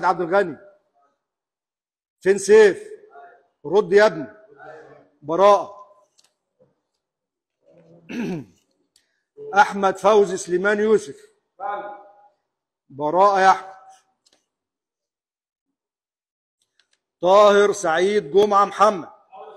عبد الغني فين سيف رد يا ابني براءة احمد فوزي سليمان يوسف براءة يا احمد طاهر سعيد جمعة محمد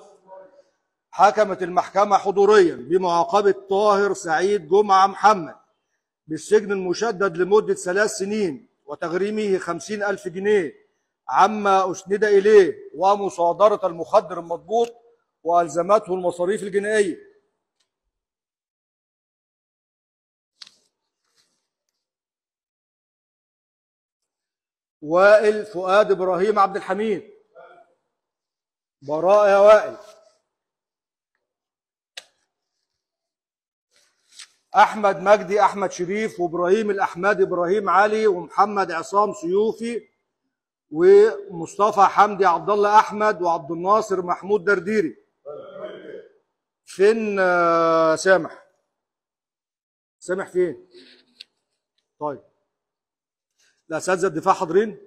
حكمت المحكمة حضوريا بمعاقبة طاهر سعيد جمعة محمد بالسجن المشدد لمدة ثلاث سنين وتغريمه خمسين ألف جنيه عما أسند إليه ومصادرة المخدر المضبوط وألزمته المصاريف الجنائية وائل فؤاد إبراهيم عبد الحميد براء يا وائل احمد مجدي احمد شريف وابراهيم الاحمد ابراهيم علي ومحمد عصام سيوفي ومصطفى حمدي عبد الله احمد وعبد الناصر محمود درديري فين آه، سامح سامح فين طيب الاساتذه الدفاع حاضرين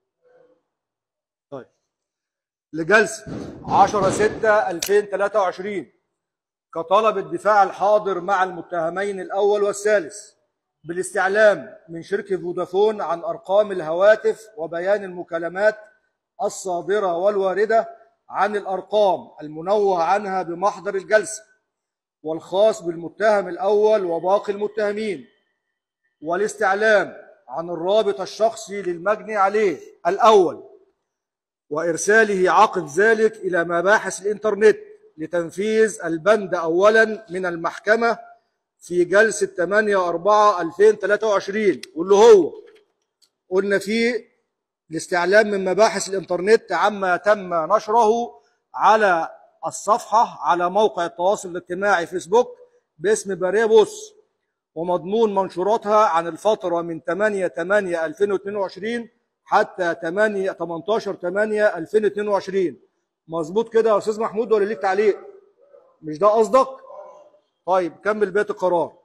طيب لجلسه 10 6 2023 كطلب الدفاع الحاضر مع المتهمين الأول والثالث بالاستعلام من شركة فودافون عن أرقام الهواتف وبيان المكالمات الصادرة والواردة عن الأرقام المنوه عنها بمحضر الجلسة والخاص بالمتهم الأول وباقي المتهمين والاستعلام عن الرابط الشخصي للمجني عليه الأول وإرساله عقب ذلك إلى مباحث الإنترنت لتنفيذ البند أولا من المحكمة في جلسة 8 4 2023 واللي هو قلنا فيه الاستعلام من مباحث الإنترنت عما تم نشره على الصفحة على موقع التواصل الاجتماعي فيسبوك باسم باريه بوس ومضمون منشوراتها عن الفترة من 8 8 2022 حتى 8 18 8 2022 مظبوط كده يا استاذ محمود ولا ليك تعليق مش ده قصدك طيب كمل بقيه القرار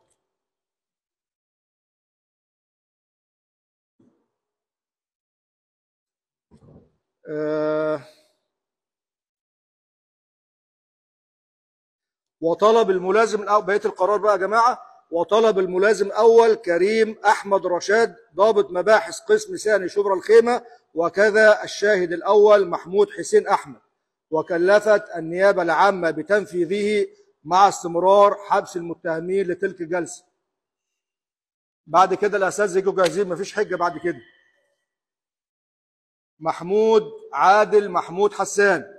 آه وطلب الملازم الأول بقيه القرار بقى يا جماعه وطلب الملازم الاول كريم احمد رشاد ضابط مباحث قسم ثاني شبرا الخيمه وكذا الشاهد الاول محمود حسين احمد وكلفت النيابه العامه بتنفيذه مع استمرار حبس المتهمين لتلك الجلسه بعد كده الاساتذه يجوا جاهزين مفيش حجه بعد كده محمود عادل محمود حسان